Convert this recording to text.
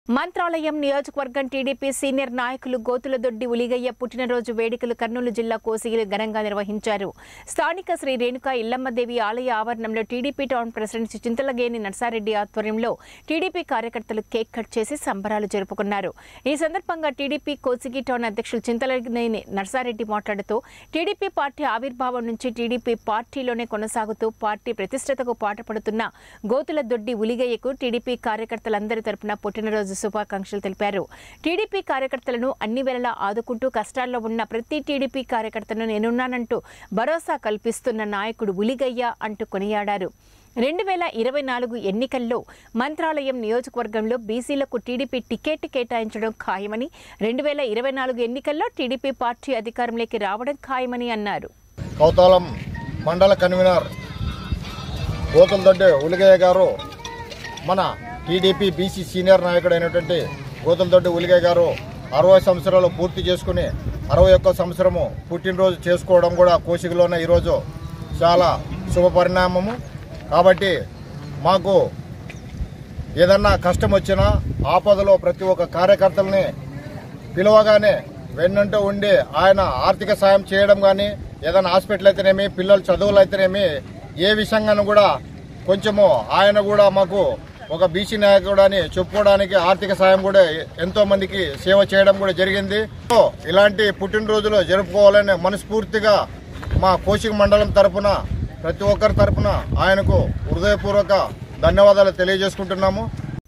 మంత్రాలయం నియోజకవర్గం TDP senior నాయకులు గోతులదొడ్డి ఉలిగయ్య పుట్టినరోజు వేడుకలు కర్నూలు జిల్లా కోసిగిలు ఘనంగా నిర్వహించారు స్థానిక శ్రీ రేణుకా ఇల్లమ్మదేవి ఆలయ ఆవరణంలో TDP town president Chintalageni Narsareddy ఆధ్వర్యంలో టీడీపీ కార్యకర్తలు కేక్ కట్ చేసి సంబరాలు జరుపుకున్నారు ఈ సందర్భంగా టీడీపీ కోసిగి టౌన్ అధ్యక్షులు చింతలగేని నర్సారెడ్డి మాట్లాడుతూ టీడీపీ పార్టీ ఆవిర్భావం నుంచి టీడీపీ పార్టీలోనే కొనసాగుతూ పార్టీ ప్రతిష్టతకు పాటుపడుతున్న గోతుల దొడ్డి ఉలిగయ్యకు టీడీపీ కార్యకర్తలందరి తరపున పుట్టినరోజు శుభాకాంక్షలు తెలిపారు టీడీపీ కార్యకర్తలను అన్ని వేళలా ఆదుకుంటూ కష్టాల్లో ఉన్న ప్రతి టీడీపీ కార్యకర్తను నేనున్నానంటూ భరోసా కల్పిస్తున్న నాయకుడు ఉలిగయ్య అంటూ కొనియాడారు రెండు వేల ఇరవై నాలుగు ఎన్నికల్లో మంత్రాలయం నియోజకవర్గంలో బీసీలకు టీడీపీ టికెట్ కేటాయించడం ఖాయమని రెండు వేల ఇరవై నాలుగు ఎన్నికల్లో టీడీపీ పార్టీ అధికారంలోకి రావడం ఖాయమని అన్నారు కౌతాలం మండల కన్వీనర్ గోతులదొడ్డి ఉలిగయ్య గారు మన టీడీపీ బీసీ సీనియర్ నాయకుడు అయినటువంటి గోతులదొడ్డి ఉలిగయ్య గారు అరవై సంవత్సరాలు పూర్తి చేసుకుని అరవై ఒక్క సంవత్సరము పుట్టినరోజు చేసుకోవడం కూడా కోసికలోనే ఈరోజు చాలా శుభ పరిణామము కాబట్టి మాకు ఏదన్నా కష్టం వచ్చినా ఆపదలో ప్రతి ఒక్క కార్యకర్తల్ని పిలవగానే వెన్నంటూ ఉండి ఆయన ఆర్థిక సాయం చేయడం కానీ ఏదైనా హాస్పిటల్ అయితేనేమి పిల్లల చదువులు అయితేనేమి ఏ విషయంగానూ కూడా కొంచెము ఆయన కూడా మాకు ఒక బీసీ నాయకుడు అని చెప్పుకోవడానికి ఆర్థిక సాయం కూడా ఎంతో మందికి సేవ చేయడం కూడా జరిగింది సో ఇలాంటి పుట్టినరోజులు జరుపుకోవాలని మనస్ఫూర్తిగా మా కోచింగ్ మండలం తరపున ప్రతి ఒక్కరి తరపున ఆయనకు హృదయపూర్వక ధన్యవాదాలు తెలియజేసుకుంటున్నాము